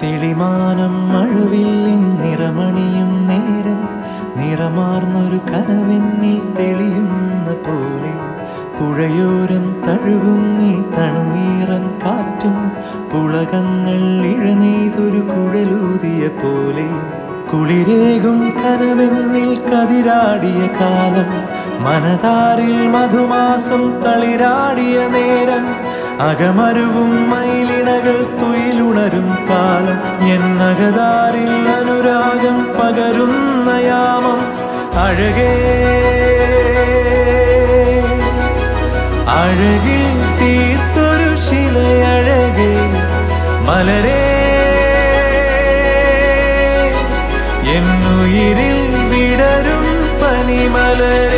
തെളിമാനം മഴവില്ലിൻ നിറമണിയും നേരം നിറമാർന്നൊരു കനവെന്നിൽ തെളിയുന്ന പോലെ പുഴയോരം തഴുകുന്നീ തണുനീറൻ കാറ്റും പുളകങ്ങൾ ഇഴനെയ്തൊരു കുഴലൂതിയ പോലെ കുളിരേകും കനവെന്നിൽ കതിരാടിയ കാലം മനതാരിൽ മധുമാസം തളിരാടിയ നേരം അകമരുവും മയിലിണകൾ തുയിലുണരും കാലം എന്നകതാരിൽ അനുരാഗം പകരുന്ന യാമം അഴകേ അഴകിൽ തീർത്തൊരു ശിലയഴകേ മലരേ എന്നുയിരിൽ വിടരും പനിമലരേ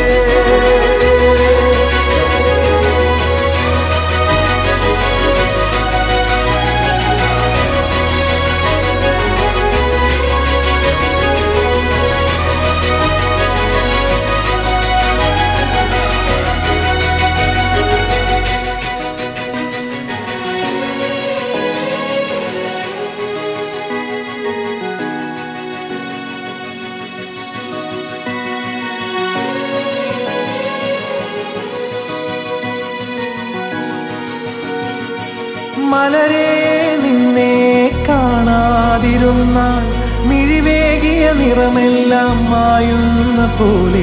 മലരെ നിന്നെ കാണാതിരുന്നാൽ മിഴിവേകിയ നിറമെല്ലാം മായുന്ന പോലെ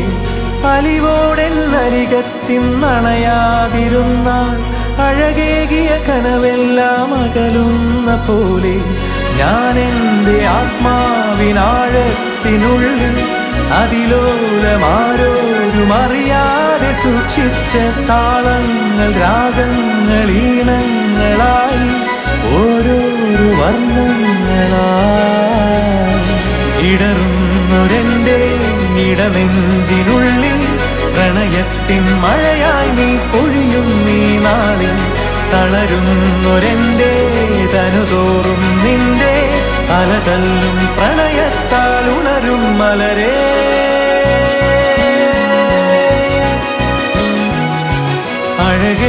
അലിവോടെന്നരികത്തിന്നണയാതിരുന്നാൽ അഴകേകിയ കനവെല്ലാം അകലുന്ന പോലെ ഞാൻ എൻ്റെ ആത്മാവിനാഴത്തിനുള്ളിൽ അതിലോലമാരോരും അറിയാതെ സൂക്ഷിച്ച താളങ്ങൾ രാഗങ്ങൾ ഈണങ്ങളായി ഓരോരോ വർണ്ണങ്ങളായി ഇടറുന്നൊരെൻ്റെ ഇടനെഞ്ചിനുള്ളിൽ പ്രണയത്തിൻ മഴയായി നീ പൊഴിയും നീ നാളിൽ തളരുന്നൊരെൻ്റെ തനുതോറും നിന്റെ അലതല്ലും പ്രണയത്താൽ ഉണരും മലരേ അഴകേ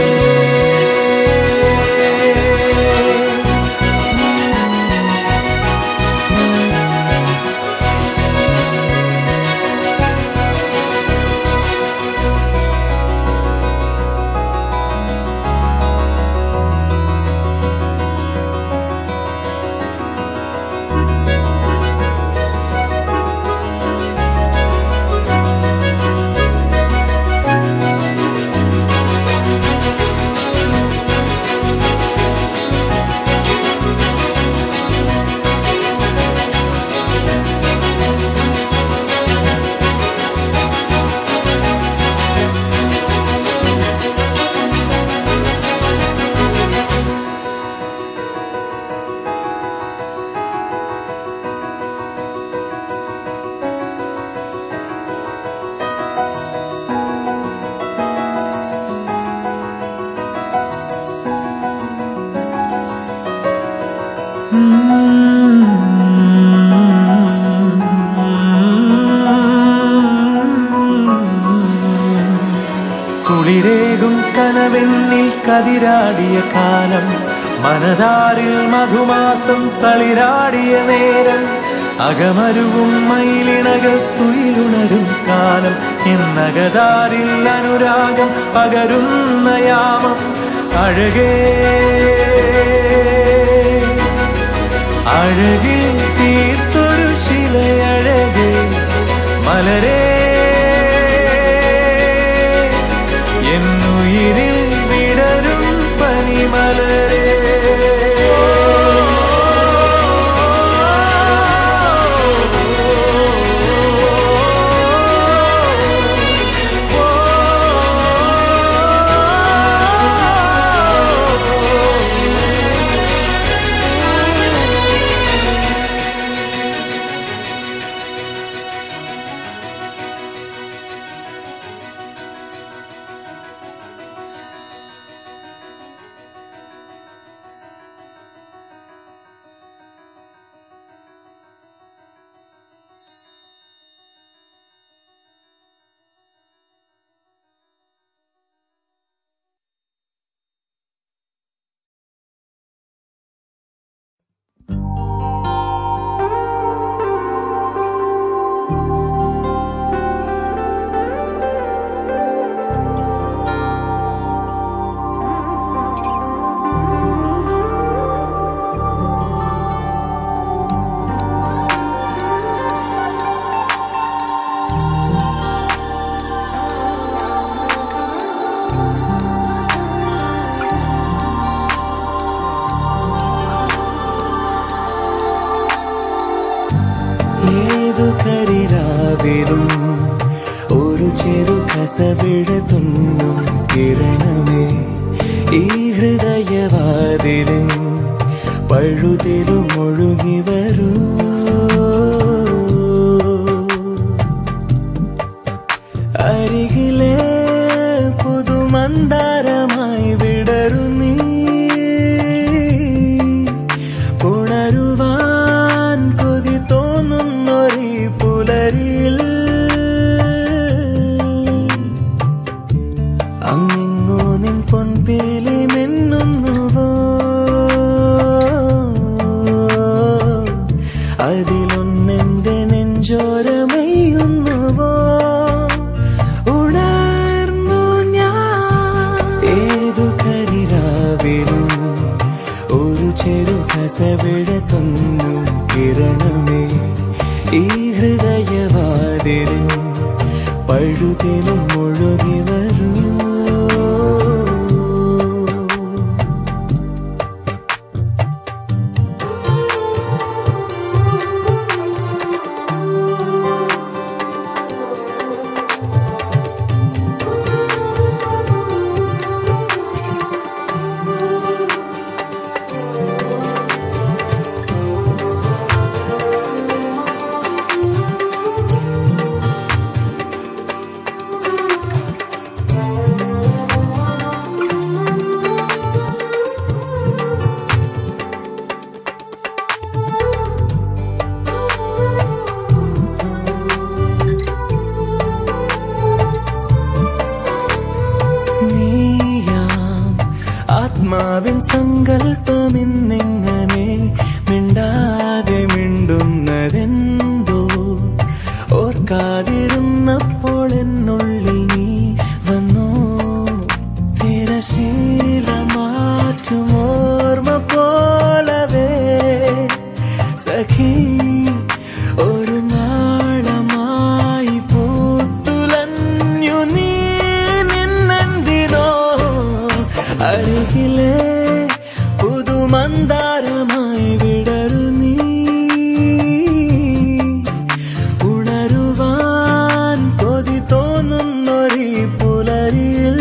കുളിരേകും കനവെന്നിൽ കതിരാടിയ കാലം മനതാരിൽ മധുമാസം തളിരാടിയ നേരം അകമരുവും മയിലിണകൾ തുയിലുണരും കാലം എന്നകതാരിൽ അനുരാഗം പകരുന്ന യാമം അഴകേ അഴകിൽ തീർത്തൊരു ശിലയഴകേ മലരേ എന്നുയിരിൽ വിടരും പനിമലരേ കരിരാവിലും ഒരു ചെറു കസവിഴ തുന്നും കിരണമേ ഈ ഹൃദയവാതിലും പഴുതിലും ഒഴുകി വരൂ അരികിലെ പുതുമന്താരമായി വിടരു നീ പുണരുവാൻ കൊതി തോന്നുന്നൊരീ പുലരിയിൽ അങ്ങിങ്ങോ നിൻ പൊൻപേലി മിന്നുന്നുവോ അതിലൊന്നെന്റെ നെഞ്ചോരമയ്യുന്നുവോ ഉണർന്നു ഞാൻ ഏതു കരിരാവിലും ഒരു ചെറു കസവിഴ തൊന്നും കിരണമേ ഈ ഹൃദയവാതിലും പഴുതിലും ഒഴുകി വരൂ നീയാം ആത്മാവിൻ സങ്കല്പമിന്നെങ്ങനെ മിണ്ടാതെ മിണ്ടുന്നതെന്തോ ഓർക്കാതിരുന്നപ്പോൾ എന്നുള്ളിൽ നീ വന്നോ തിരശീല മാറ്റും ഓർമ്മ പോലവേ സഖി ഒരു നാളമായി പൂത്തുലഞ്ഞു നീ നിന്നെന്തിനോ അരികിലെ പുതുമന്താരമായി വിടരു നീ ഉണരുവാൻ കൊതി തോന്നുന്നൊരീ പുലരിയിൽ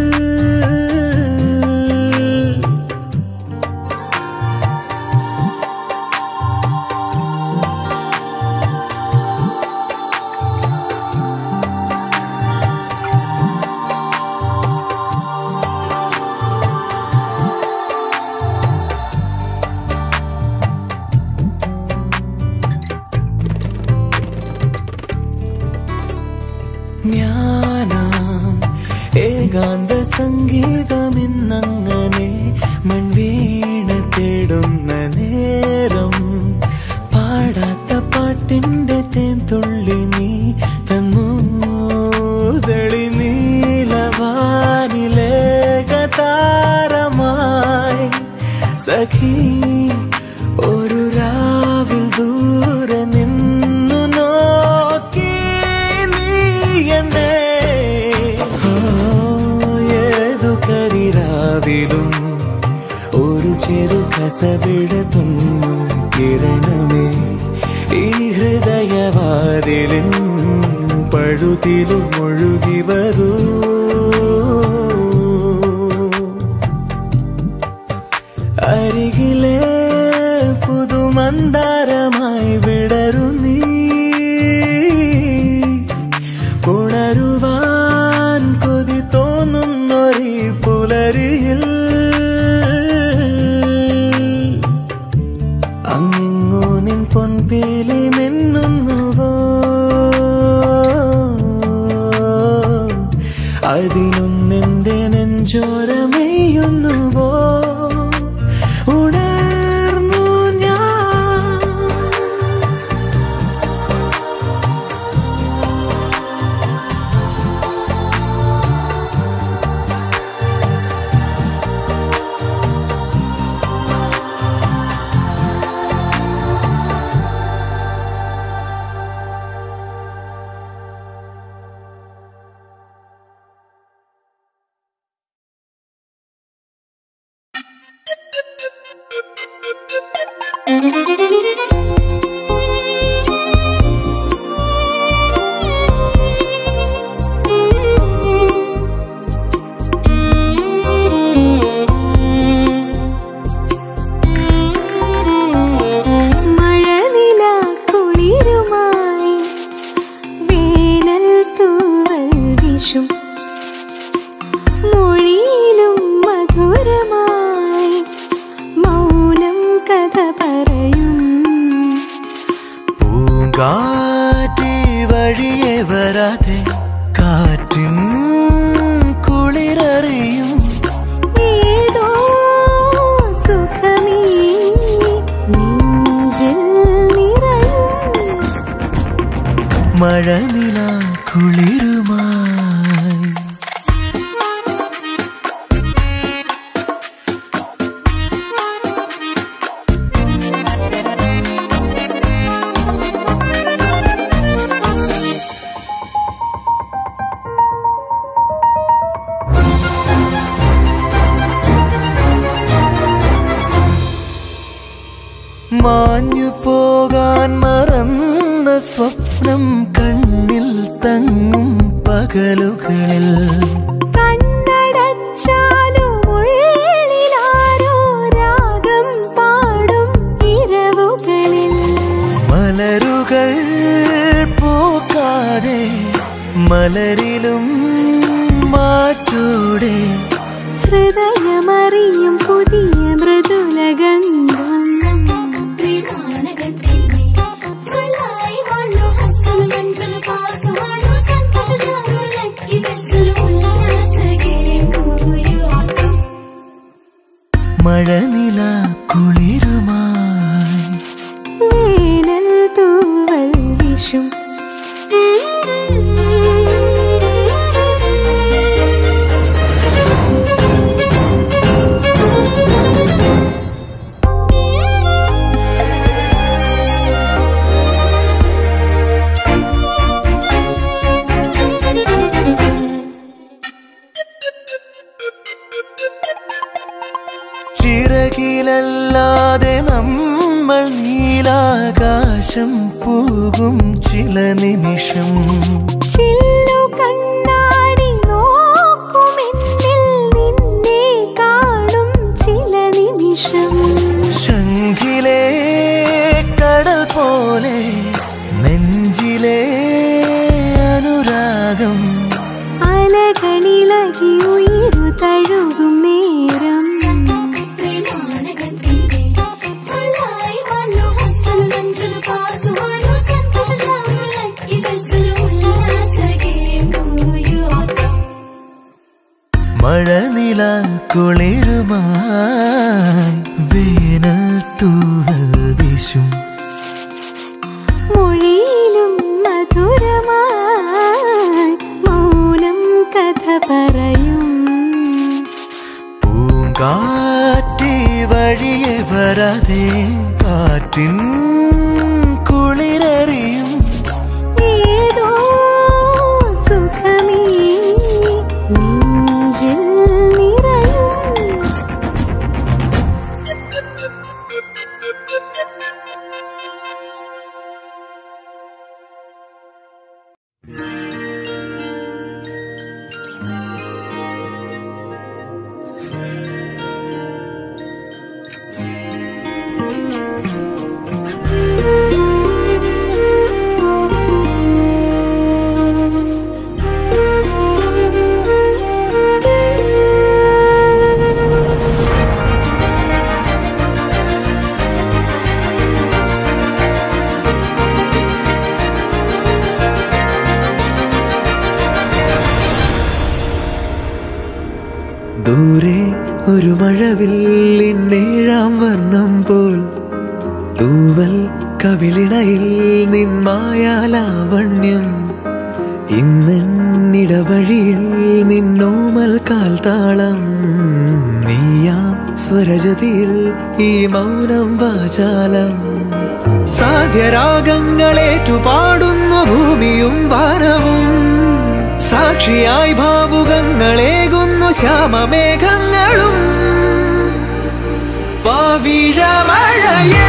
ഞാനാം ഏകാന്ത സംഗീതമിന്നങ്ങനെ മൺവീണ തേടുന്ന നേരം പാടാത്ത പാട്ടിന്റെ തേൻ തുള്ളി നീ തന്നു തെളി നീലവാനിലേകതാരമായി സഖി ഒരു രാവിൽ ദൂരെ നിന്നു നോക്കി നീ എന്നെ ഓ, ഏതു കരിരാവിലും ഒരു ചെറു കസവിട തുന്നും കിരണമേ ഈ ഹൃദയവാതിലും പഴുതിലും ഒഴുകി വരൂ അരികിലെ പുതുമന്താരമായി വിടരു നീ ഉണരുവാൻ കൊതി തോന്നുന്നൊരീ പുലരിയിൽ അങ്ങിങ്ങോ നിൻ പൊൻപേലി മിന്നുന്നുവോ അതിലൊന്നെന്റെ നെഞ്ചോരമെയ്യുന്നുവോ ഉണർന്നു ഞാൻ മഴനില കുളിരുമായി മാഞ്ഞു പോകാൻ മറന്ന സ്വപ്നം കണ്ണിൽ തങ്ങും പകലുകളിൽ കണ്ണടച്ചാലും ഉള്ളിലാരോ രാഗം പാടും ഇരവുകളിൽ മലരുകൾ പൂക്കാതെ മലരിലും മാറ്റോടെ ഹൃദയമറിയും പുതിയ മൃദുലഗന്ധം മഴനില കുളിരുമായി വേനൽ തൂവൽ വിഷും ചിറകിലല്ലാതെ നമ്മൾ നീലാകാശം പോകും ചില നിമിഷം ചില്ലു കണ്ണാടി നോക്കുമെന്നിൽ നിന്നെ കാണും ചില നിമിഷം ശംഖിലെ കടൽ പോലെ നെഞ്ചിലെ അനുരാഗം അലകളിളകി ഉയരു തഴുകും നേരം മഴനില കുളിരുമായി വേനൽ തൂവൽ വിഷും മൊഴിയിലും മധുരമായി മൗനം കഥ പറയും പൂങ്കാറ്റി വഴിയെ വരാതെ കാറ്റിൻ കുളിരറിയും ഏതോ സുഖമേ നെഞ്ചിൽ നിറയും ദൂരെ ഒരു മഴവില്ലിന്നേഴാം വർണ്ണം പോൽ തൂവൽ കവിളിണയിൽ നിന്മായാലാവണ്യം ഇന്നിടവഴിയിൽ നിന്നോമൽ കാൽത്താളം നീയാം സ്വരജതിയിൽ ഈ മൗനം വാചാലം സാധ്യരാഗങ്ങളേറ്റുപാടുന്നു ഭൂമിയും വാനവും സാക്ഷിയായി ഭാവുകങ്ങളേകുന്നു ശ്യാമമേഘങ്ങളും പവിഴമഴയേ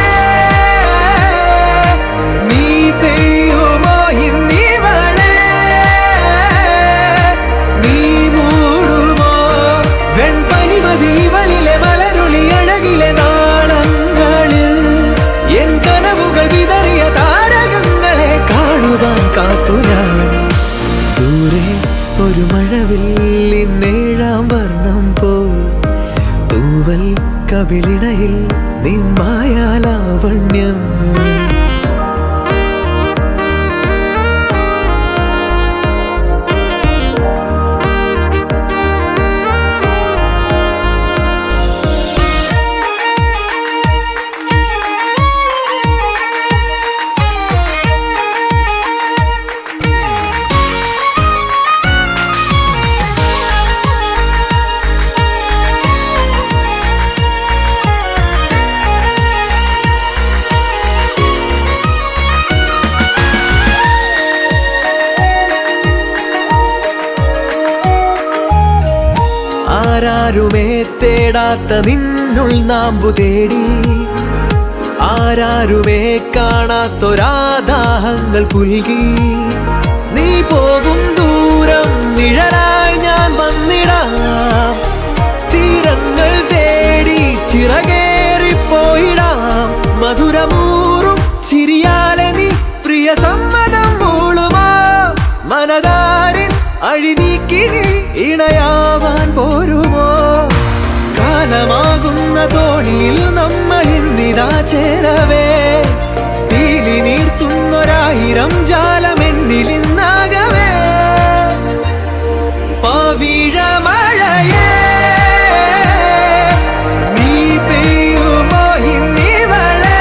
നീ പെയ്യുമോ ഇന്നിവളെ നീ മൂടുമോ വെൺപനിമതിവളിലെ മലരുളി അഴകിലെ നാളങ്ങളിൽ എൻ കനവുകൾ വിതറിയ താരകങ്ങളെ കാണുവാൻ കാത്തു ഞാൻ ദൂരെ ഒരു മഴവില്ലിന്നേഴാം വർണ്ണം പോൽ തൂവൽ കവിളിണയിൽ നിമ്മായാലാവണ്യം ആരാരുമേ തേടാത്ത നിന്നുൾ നാമ്പു തേടി ആരാരുമേ കാണാത്തൊരാദാഹങ്ങൾ പുൽകി നീ പോകും ദൂരം നിഴലായി ഞാൻ വന്നിടാം തീരങ്ങൾ തേടി ചിറകേറിപ്പോയിടാം മധുരമൂറും ചിരിയാലെ നീ പ്രിയ സമ്മതം മൂളുമാ മനതാരിൻ അഴിനീക്കി നീ ഇണയാവാൻ പോരുമോ കാലമാകുന്ന തോണിയിൽ നമ്മൾ ഇന്നിതാ ചേരവേ തീലി നീർത്തുന്നൊരായിരം ജാലമെന്നിൽ ഇന്നാകവേ പവിഴമഴയേ നീ പെയ്യുമോ ഇന്നിവളെ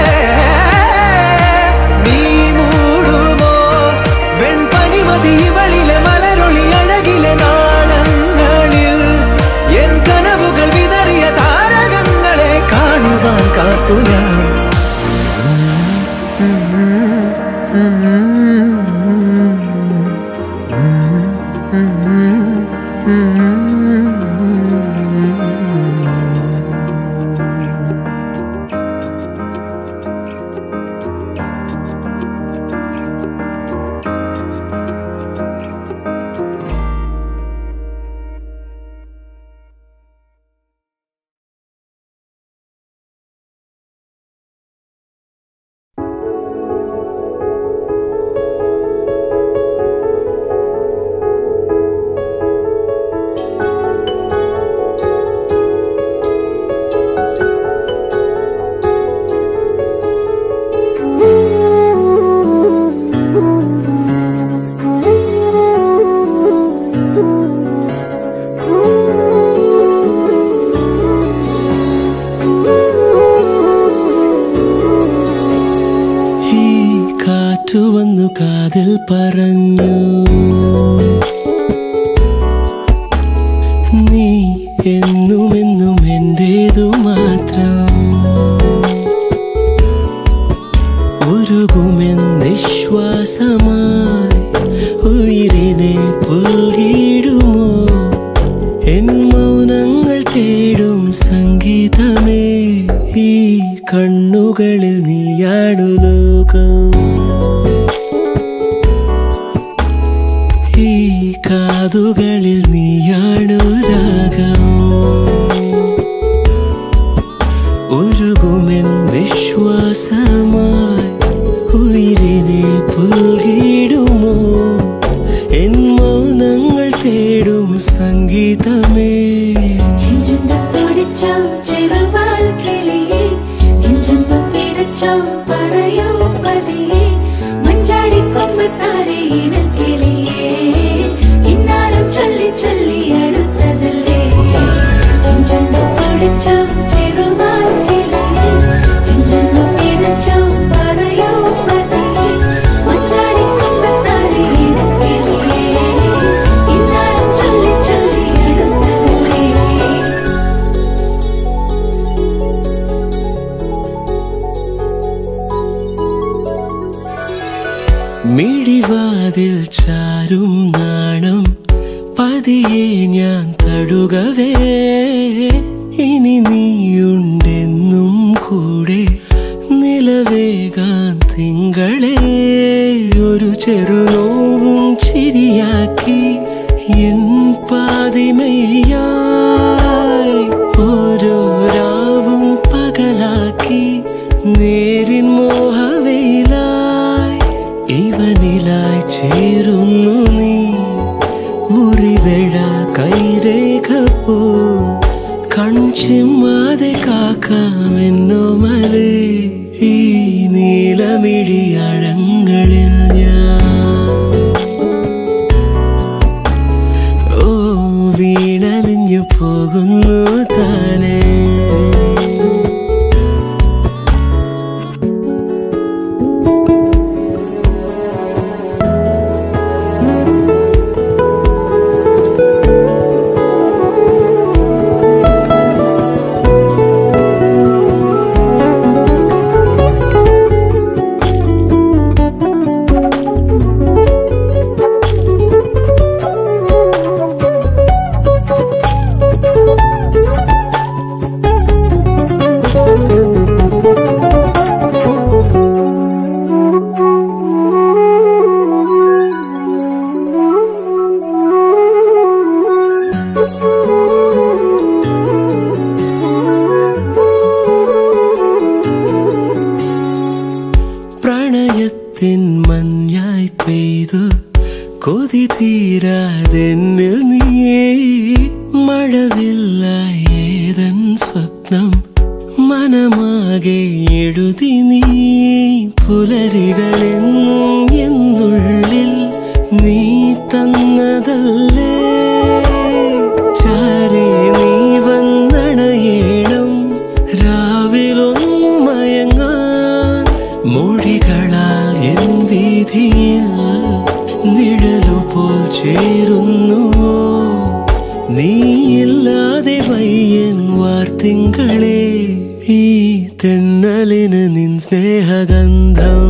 നീ മൂടുമോ വെൺപനിമതി ഇവളിലെ മലരൊളി അഴകിലെ നാളങ്ങളിൽ എൻ കനവുകൾ വിതറിയ താരകങ്ങളെ കാണുവാൻ കാത്തു ഞാൻ ഈ കാറ്റു വന്നു കാതിൽ പറഞ്ഞു നീ എന്നും എന്നും എന്റേതു മാത്രം ഉരുകുമെന്നിശ്വാസമായി ഉയിരിനെ പുൽകിടുമോ എൻ മൗനങ്ങൾ തേടും സംഗീതമേ ഈ കണ്ണുകളിൽ നീയാണു ലോകം ഈ കാതുകളിൽ നീയാണു രാഗം ഉരുകുമെൻ വിശ്വാസമായി ഉയിരിനെ പുൽകിടുമോ എൻ മൗനങ്ങൾ തേടും സംഗീതമേ ചെഞ്ചുണ്ടത്തോടിച്ചോ ചെറുവാൽ കിളിയേ നെഞ്ചൊന്നു പിടച്ചോ പറയൂ പതിയേ മഞ്ചാടി കൊമ്പത്താരെ ഇണക്കിളിയേ ഇന്നാലും ചൊല്ലി ചൊല്ലി അടുത്തതല്ലേ ചെഞ്ചുണ്ടത്തോടിച്ചോ ചെറുവാൽ കിളിയേ നെഞ്ചൊന്നു പിടച്ചോ പറയൂ പതിയേ മഞ്ചാടി കൊമ്പത്താരെ ഇണക്കിളിയേ ഇന്നാലും ചൊല്ലി ചൊല്ലി അടുത്തതല്ലേ മിഴിവാതിൽ ചാരും നാണം പതിയെ ഞാൻ തടുകവേ ഇനി നീയുണ്ടെന്നും കൂടെ നിലവേകാൻ തിങ്കളെ ഒരു ചെറുനോവും ചിരിയാക്കി എൻ പാതിമയായി ഓരോ രാവും പകലാക്കി നേരിൻ മോഹവയിലായി ഇവനിലായി ചേരുന്നു നീ മുറിവേഴ കൈരേഖ പോ കൺചിമ്മാതെ കാക്കാമെന്നോ മലേ ഈ നീലമിഴിയഴങ്ങളിൽ ഞാൻ ഓ വീണലിഞ്ഞു പോകുന്നു താനേ ും മനമാകെ എഴുതി നീ പുലരികളെന്നും എന്നുള്ളിൽ നീ തന്നതല്ലേ ചാരേ നീ വന്നണയേണം രാവിലൊന്നു മയങ്ങാൻ മൊഴികളാൽ എൻ വീതിയിൽ നിഴലുപോൽ ചേരുന്നുവോ നീയില്ലാതെ വയ്യൻ വാർത്തിങ്കളെ ഈ തെന്നലിന് നിൻ സ്നേഹഗന്ധം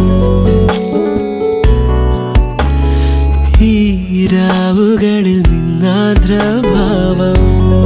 ഈ രാവുകളിൽ നിന്നാർദ്രഭാവം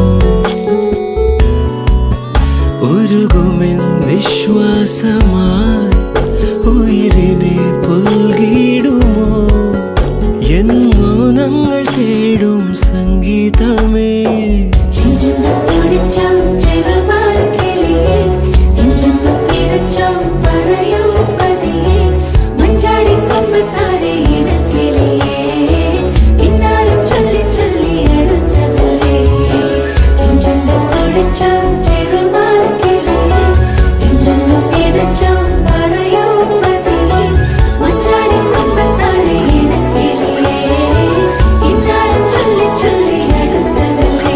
ഉരുകുമെൻ വിശ്വാസമായി ഉയിരിനെ പുൽകിടുമോ എൻ മൗനങ്ങൾ തേടും സംഗീതമേ ചെഞ്ചുണ്ടത്തൊടിച്ചോ ചെറുവാർക്കിളിയേ നെഞ്ചെന്ന് പിടച്ചോ പറയൂ പതിയേ മഞ്ചാടിക്കൊമ്പത്താരെ ഇടക്കിളിയേ കിന്നാരം ചൊല്ലി ചൊല്ലി അടുത്തതല്ലേ ചെഞ്ചുണ്ടത്തൊടിച്ചോ ചെറുവാർക്കിളിയേ നെഞ്ചെന്ന് പിടച്ചോ പറയൂ പതിയേ മഞ്ചാടിക്കൊമ്പത്താരെ ഇടക്കിളിയേ കിന്നാരം ചൊല്ലി ചൊല്ലി അടുത്തതല്ലേ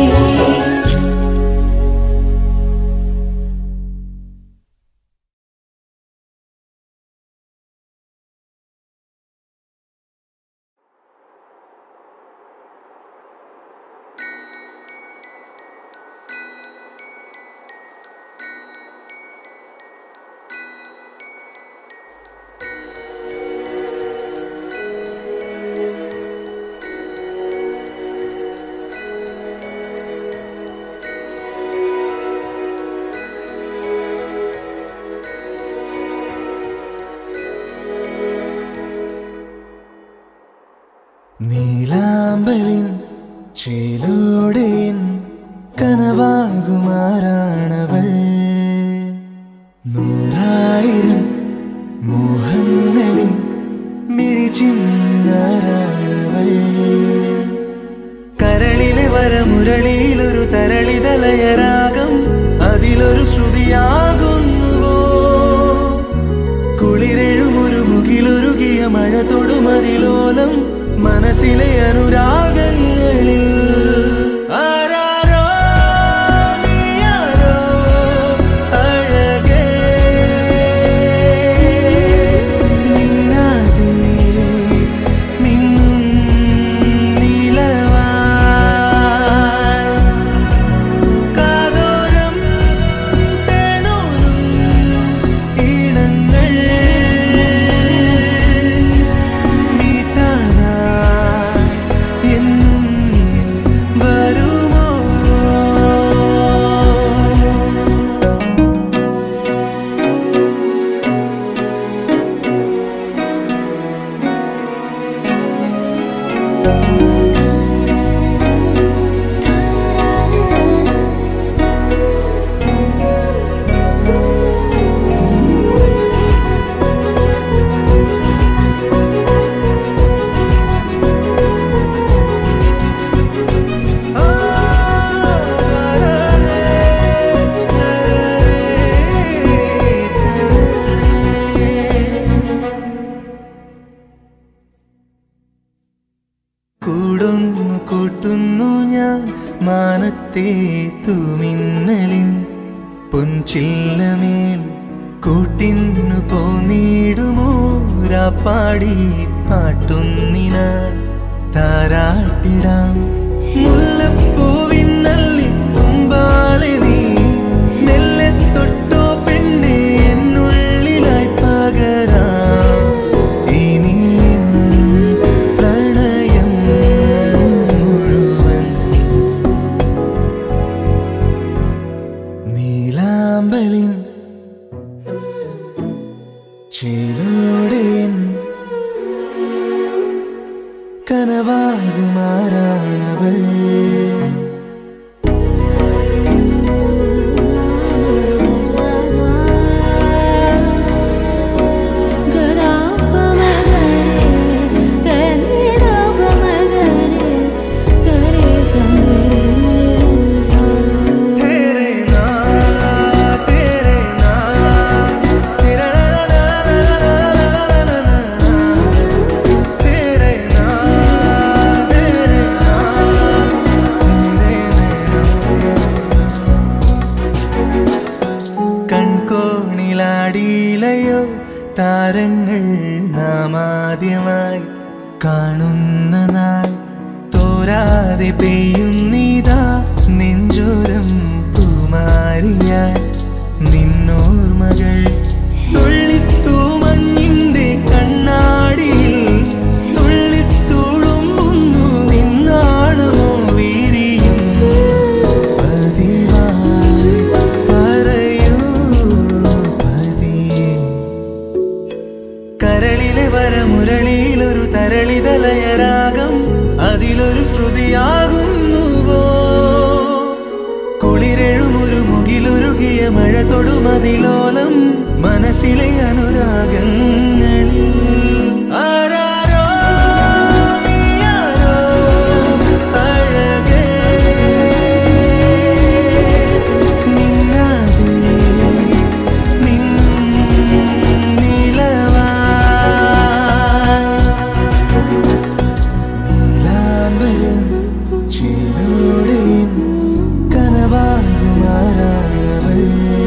നീലാമ്പലിൻ ചേലോടെൻ കനവാകുമാറാണവൾ നൂറായിരം മോഹങ്ങളിൽ മിഴിച്ചിന്നാറാണവൾ കരളിലെ വരമുരളിയിലൊരു തരളിതലയരാഗം അതിലൊരു ശ്രുതിയാകുന്നുവോ കുളിരെഴുമൊരു മുകിലൊരുകിയ മഴ തൊടുമതിലോലം മനസ്സിലെ അനുരാഗങ്ങളിൽ ആരാരോ നീയാരോ അഴകേ മിന്നാതെ മിന്നും നീലവാൻ കാതോരം തേനോരും ഈണങ്ങൾ മീട്ടാനായി എന്നും വരുമോ കൂടുന്നു കൂട്ടുന്നു ഞാൻ മാനത്തെ തൂമിന്നലിൻ പൊൻചില്ലമേൽ കൂട്ടിന്നു പോന്നിടുമോ രാപ്പാടി പാട്ടുന്നിന താരാട്ടിടാം മുല്ലപ്പൂവിന്നല്ലി തുമ്പാലെ നീ മെല്ലെ തൊട്ടോ പെണ്ണെ എന്നുള്ളിലായി പകരാം ഇനിയും പ്രണയം മുഴുവൻ നീലാമ്പലിൻ ചേലോടെൻ കനവാകുമാറാണവൾ तेरे ना तेरे കൺകോണിലാടിയിലയോ താരങ്ങൾ നാം ആദ്യമായി കാണുന്ന നാൾ തോരാതെ പെയ്യുന്നീതാ നെഞ്ചോരം പൂമാരിയായി നിന്നോർമകൾ തുള്ളിത്തൂമഞ്ഞിന്റെ കണ്ണാടിയിൽ തുള്ളിത്തുളുമ്പുന്നു നിന്നാണമോ വീരിയും പതിവായി പറയൂ പതിയെ കരളിലെ വരമുരളിയിലൊരു തരളിതലയരാഗം അതിലൊരു ശ്രുതിയാകുന്നുവോ കുളിരെഴുമൊരു മുകിലുരുകിയ മഴ തൊടുമതിലോലം മനസ്സിലെ അനുരാഗങ്ങളിൽ ആരാരോ നീയാരോ അഴകേ നിന്നാതെ മിന്നും നിലവായി നീലാംബരം ചേലോടെയും കനവാകുമാറാണവൾ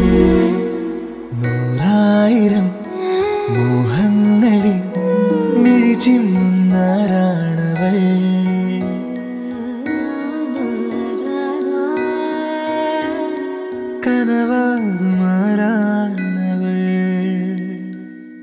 നൂറായിരം മോഹങ്ങളിൽ മിഴിച്ചിമ്മുന്നാരാണവൾ കനവാകുമാറാണവൾ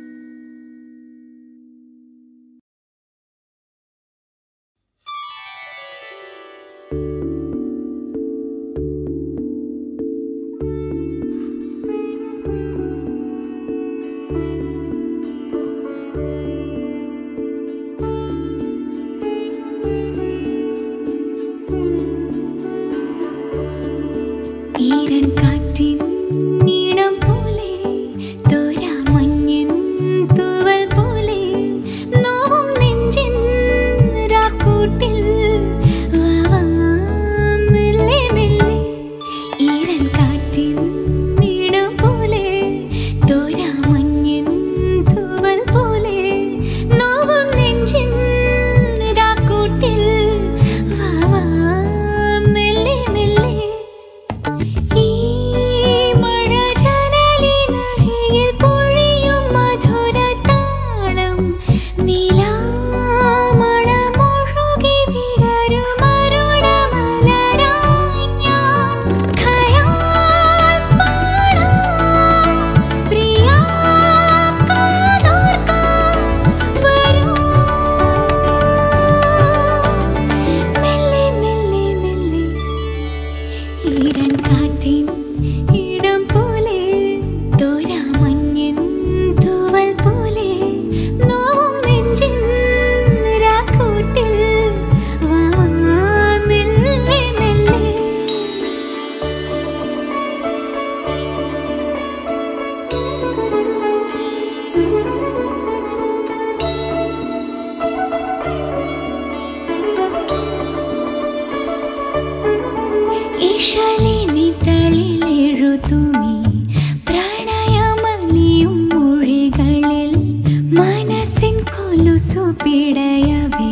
ഈരൻ കാറ്റിൻ നീണം പോലെ തോരാ മഞ്ഞിൻ തൂവൽ പോലെ നോവും നെഞ്ചിൻ രാക്കൂട്ടിൽ വാവാ മെല്ലെ മെല്ലെ ഈരൻ കാറ്റിൻ നീണം പോലെ തോരാ മഞ്ഞിൻ തൂവൽ പോലെ നോവും നെഞ്ചിൻ രാക്കൂട്ടിൽ വാവാ മെല്ലെ മെല്ലെ ഈ മഴ ജനലിനഴിയിൽ പൊഴിയും മധുരതാളം നിലാമണമൊഴുകി വിടരും അരുണമലരായി ഞാൻ ഖയാൽ പാടാം പ്രിയാ കാതോർക്കാം വരൂ മെല്ലെ മെല്ലെ മെല്ലെ ഈരൻ കാറ്റിൻ ഇടം പോലെ തോരാ മഞ്ഞിൻ തൂവൽ പോലെ നോവും നെഞ്ചിൻ രാക്കൂട്ടിൽ വാ മെല്ലെ മെല്ലെ ഇശലിനി തളിലെഴുതുമീ പ്രണയമലിയും മൊഴികളിൽ മനസ്സിൻ കൊലുസു പിടയവേ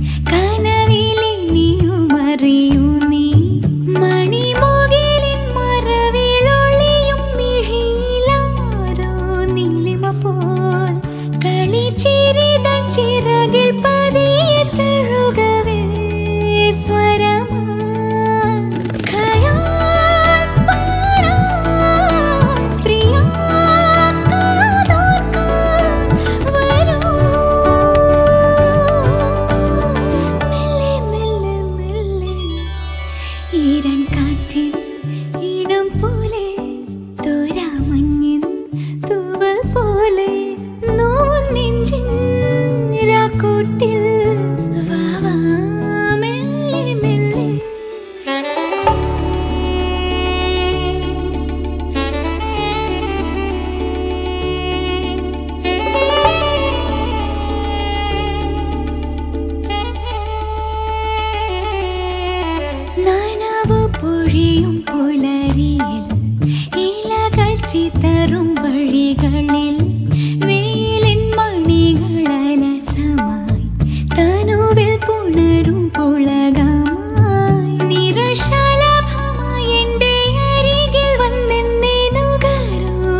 കനവിലിനിയുമറിയൂ നീ മണിമുകിലിൻ മറവിലൊളിയും മിഴിയിലാരോ നീലിമ പോൽ കളിച്ചിരിതൻ ചിറകിൽ പതിയെ തഴുകവേ സ്വരമാ ഖയാൽ പാടാം പ്രിയാ കാതോർക്കാം വരൂ മെല്ലെ മെല്ലെ മെല്ലെ ഈരൻ കാറ്റിൻ ഇടം പോലെ തോരാ മഞ്ഞിൻ തൂവൽ പോലെ നോവും നെഞ്ചിൻ രാക്കൂട്ടിൽ വാവാ മെല്ലെ മെല്ലെ നനവു പൊഴിയും പുലരിയിൽ ഇലകൾ ചിതറും വഴികളിൽ വെയിലിൻ മണികളലസമായി തനുവിൽ പുണരും പുളകമായി നിറശലഭമായി എൻ്റെ അരികിൽ വന്നെന്നേ നുകരൂ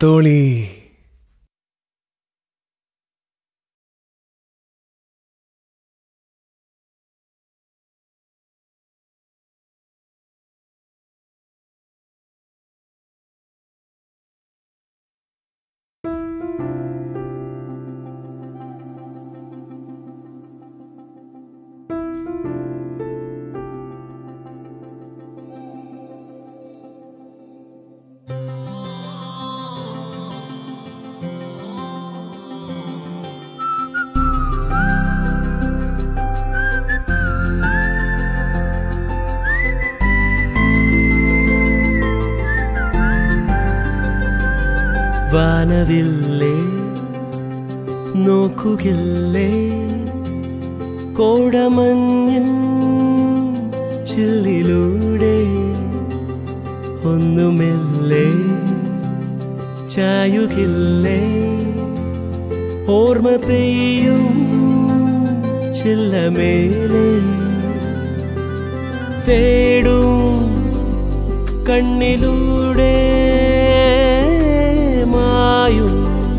എടുത്തോളി വാനവില്ലേ നോക്കുകില്ലേ കോടമഞ്ഞിൻ ചില്ലിലൂടെ ഒന്നുമില്ലേ ചായുകില്ലേ ഓർമ്മ പെയ്യും ചില്ലമേലെ തേടും കണ്ണിലൂടെ മായും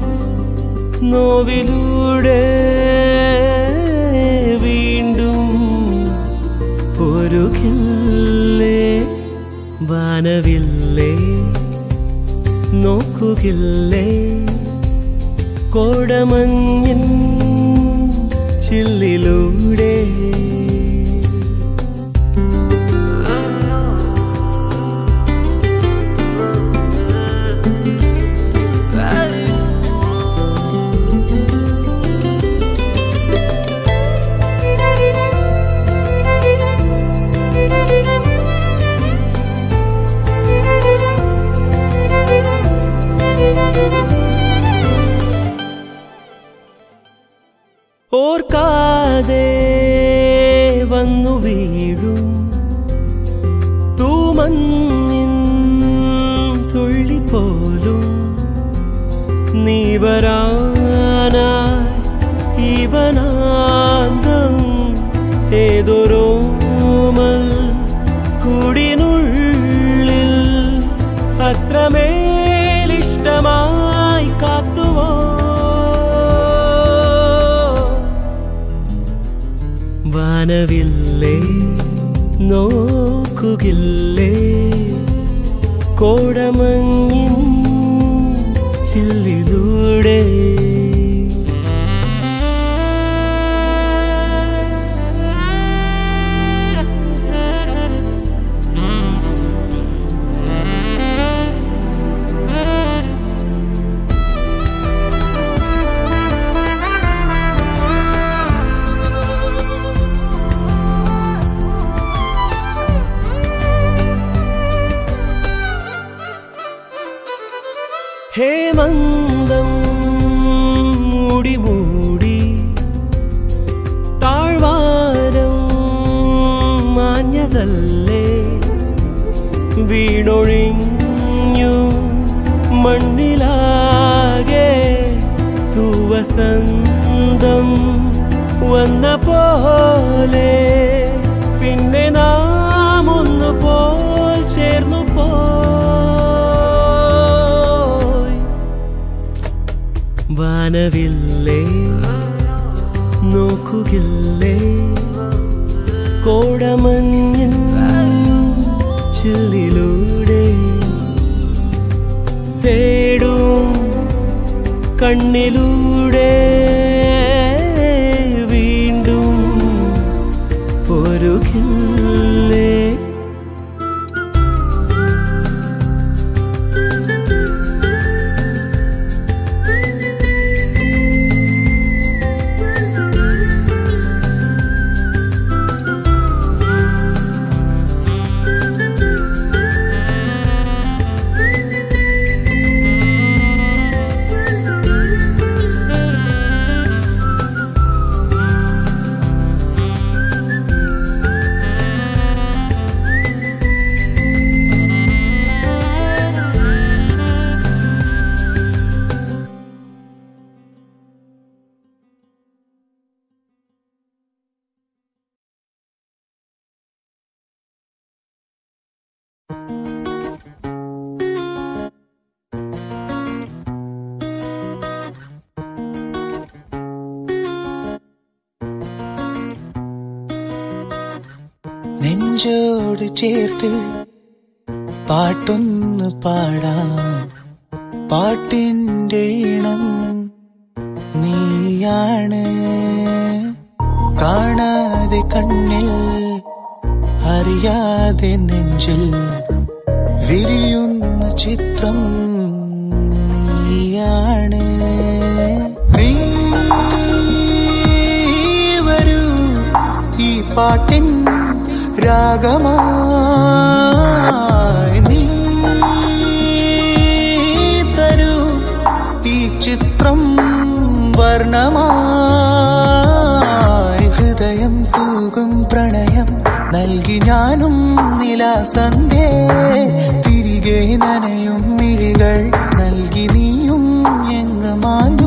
നോവിലൂടെ വീണ്ടും പൊരുകില്ലേ വാനവില്ലേ നോക്കുകില്ലേ കോടമഞ്ഞിൻ ചില്ലിലൂടെ ഓർക്കാതെ വന്നു വീഴും തൂമഞ്ഞിൻ തുള്ളി പോലും നീ വരാനായി ഇവനാന്തം ഏതൊരോമൽ കൂടിനുള്ളിൽ അത്രമേലിഷ്ടമായി കാത്തുവോ വാനവില്ലേ നോക്കുകില്ലേ കോടമഞ്ഞിൻ ചില്ലിലൂടെ ഹേമന്തം മൂടി മൂടി താഴ്വാരം മാഞ്ഞതല്ലേ വീണൊഴിഞ്ഞു മണ്ണിലാകെ തൂവസന്തം വന്ന പോലെ പിന്നെ നാം ഒന്ന് പോൽ ചേർന്നു പോയി വാനവില്ലേ നോക്കുകില്ലേ കോടമഞ്ഞിൻ ചില്ലിലൂടെ തേടും കണ്ണിലൂടെ വീണ്ടും പൊരുകില്ലേ നെഞ്ചോട് ചേർത്ത് പാട്ടൊന്ന് പാടാം പാട്ടിന്റെ ഇണം നീയാണ് കാണാതെ കണ്ണിൽ അറിയാതെ നെഞ്ചിൽ വിരിയുന്ന ചിത്രം നീയാണ് നീ വരൂ ഈ പാട്ടിൻ രാഗമായി നീ തരൂ ഈ ചിത്രം വർണ്ണമായി ഹൃദയം തൂകും പ്രണയം നൽകി ഞാനും നിലാസന്ധേ തിരികെ നനയും മിഴികൾ നൽകി നീയും എങ്ങമാനു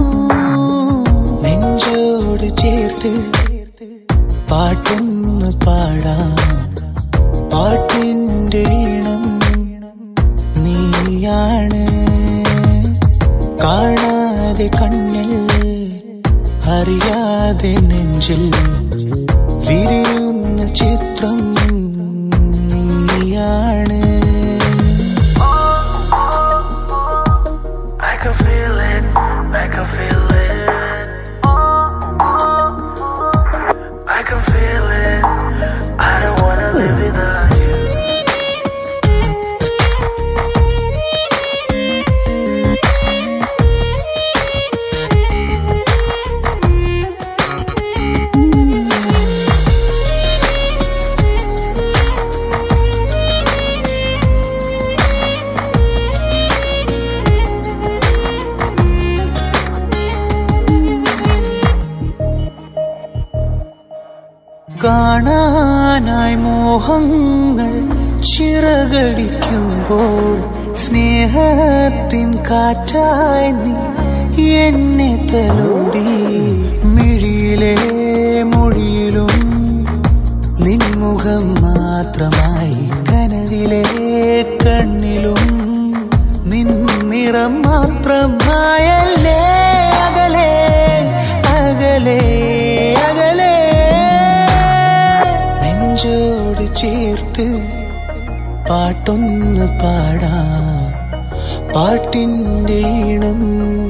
നെഞ്ചോട് ചേർത്ത് പാട്ടൊന്ന് പാടാം പാട്ടിന്റെ ഇണം നീയാണ് കാണാതെ കണ്ണിൽ അറിയാതെ നെഞ്ചിൽ വിരിയുന്ന ചിത്രം നീയാണ് I can feel it, I can feel it. I can feel it. I don't wanna live without you. കാണാനായി മോഹങ്ങൾ ചിറകടിക്കുമ്പോൾ സ്നേഹത്തിൻ കാറ്റായി നീ എന്നെ തലോടി മിഴിയിലെ മൊഴിയിലും നിൻമുഖം മാത്രമായി കനവിലെ കണ്ണിലും നിൻ നിറം മാത്രമായല്ലേ അകലെ അകലെ അകലെ നെഞ്ചോട് ചേർത്ത് പാട്ടൊന്ന് പാടാം പാട്ടിന്റെ ഇണം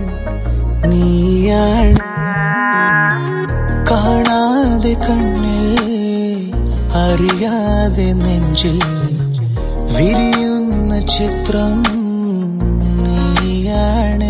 നീയാണ് കാണാതെ കണ്ണിൽ അറിയാതെ നെഞ്ചിൽ വിരിയുന്ന ചിത്രം നീയാണ്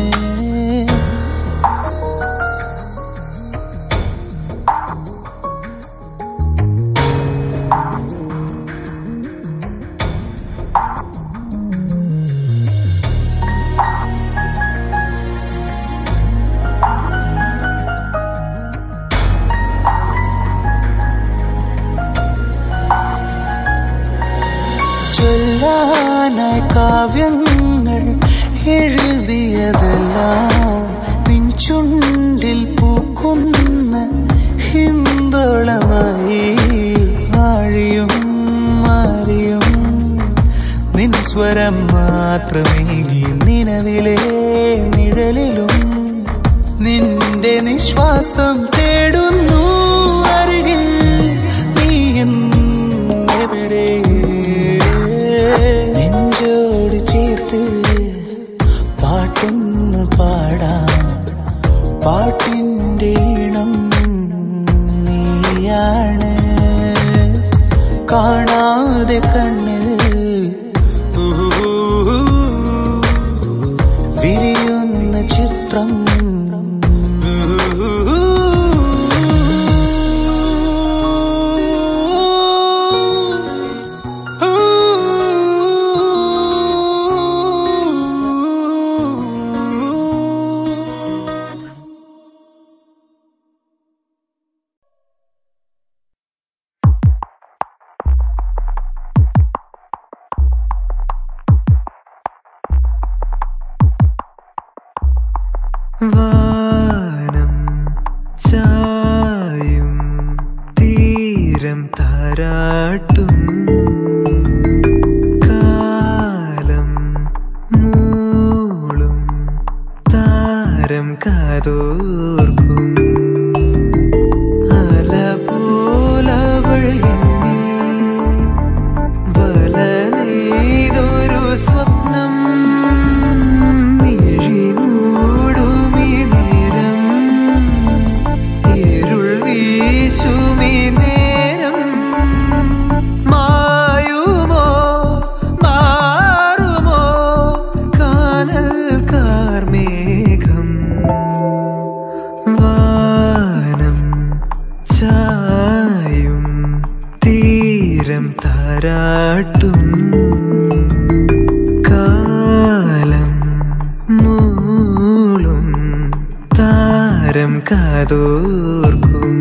ചൊല്ലാനായി കാവ്യങ്ങൾ എഴുതിയതെല്ലാം നിൻ ചുണ്ടിൽ പൂക്കുന്ന ഹിന്ദോളമായി ആഴിയും മാറിയും നിൻ സ്വരം മാത്രമേകി നിലവിലെ നിഴലിലും നിന്റെ നിശ്വാസം തേടുന്നു അരികിൽ നീ എവിടെ നെഞ്ചോട് ചേർത്ത് പാട്ടൊന്ന് പാടാം പാട്ടിന്റെ ഇണം നീയാണ് കാണാതെ കണ്ണിൽ വിരിയുന്ന ചിത്രം വാനം ചായും തീരം താരാട്ടും കാലം മൂളും താരം കാതോർക്കും അല പോലവൾ എന്നിൽ താരാട്ടും കാലം മൂളും താരം കാതോർക്കും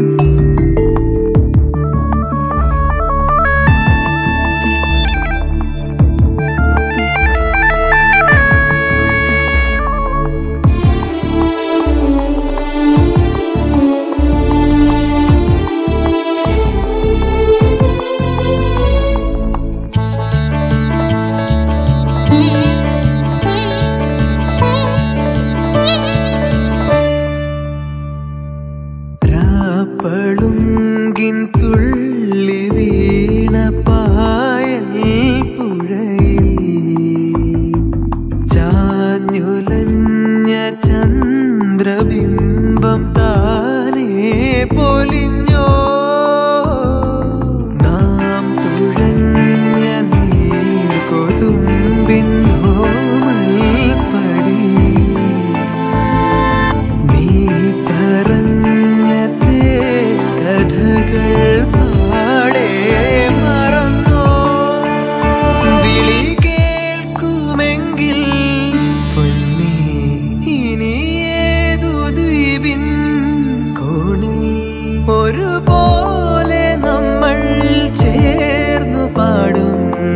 രാപ്പളുങ്കിൻ തുള്ളി വീണ പായൽ പുഴയിൽ ചാഞ്ഞുലഞ്ഞ ചന്ദ്രബിംബം താനേ പൊലിഞ്ഞോ നാം തുഴഞ്ഞ നീർകൊതുമ്പിൻ ഓമൽപ്പടി നീ പറഞ്ഞ കഥകൾ പാടെ മറന്നോ വിളി കേൾക്കുമെങ്കിൽ പൊന്നേ ഇനി ഏതു ദ്വീപിൻ കോണിൽ ഒരുപോലെ നമ്മൾ ചേർന്നു പാടും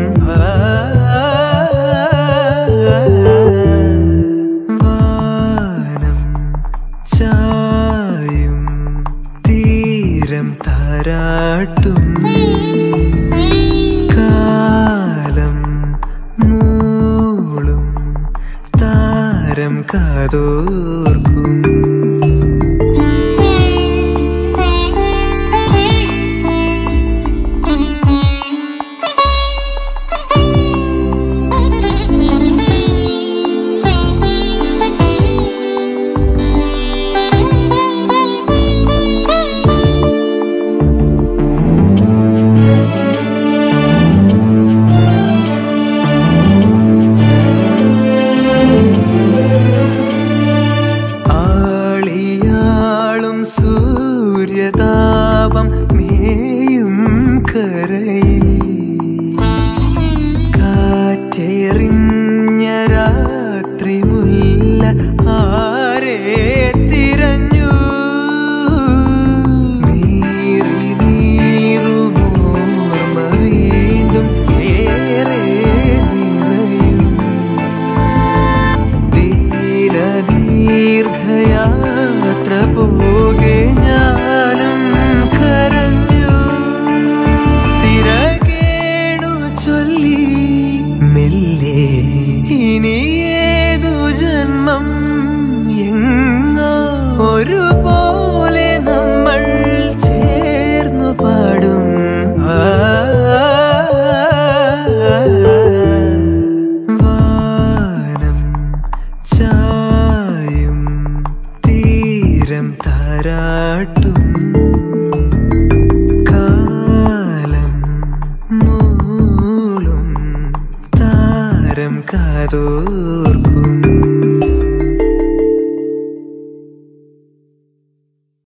വാനം ചായും തീരം താരാട്ടും കാലം മൂളും താരം കാതോർക്കും ആളിയാളും സൂര്യതാപം മേയും കരയിൽ കാറ്റെറിഞ്ഞ രാത്രി മുല്ല ആരെ തിരഞ്ഞു നീറി നീറുമോർമ വീണ്ടും ഏറെ നിറയും ദീർഘയാത്ര പോകെ ഞാനും കരഞ്ഞു തിരകേണു ചൊല്ലി മെല്ലെ ഇനി ഏതു ജന്മം എങ്ങോ ഒരുപോലെ നമ്മൾ ചേർന്നു പാടും വാനം ചായും തീരം താരാട്ടും കാലം മൂളും താരം കാതോർ